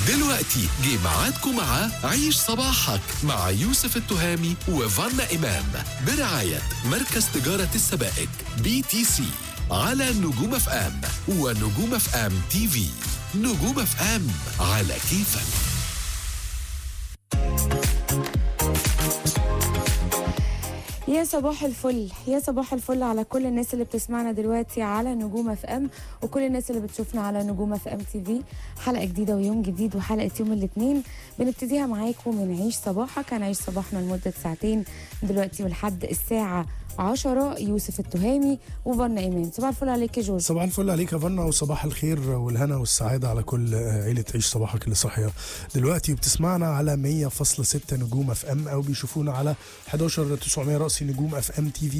دلوقتي جه ميعادكم مع عيش صباحك مع يوسف التهامي وفانا إمام برعاية مركز تجارة السبائك بي تي سي على نجوم اف ام ونجوم اف ام تي في نجوم اف ام على كيفك يا صباح الفل يا صباح الفل على كل الناس اللي بتسمعنا دلوقتي على نجوم اف ام وكل الناس اللي بتشوفنا على نجوم اف ام تي في حلقه جديده ويوم جديد وحلقه يوم الاثنين بنبتديها معاكم من عيش صباحك هنعيش صباحنا لمده ساعتين دلوقتي ولحد الساعه 10 يوسف التهامي وفنا ايمان صباح الفل عليك يا جورج صباح الفل عليك يا فنا وصباح الخير والهنا والسعادة على كل عيلة عيش صباحك اللي صاحية دلوقتي بتسمعنا على 100.6 نجوم اف ام او بيشوفونا على 11 900 رأسي نجوم اف ام تي في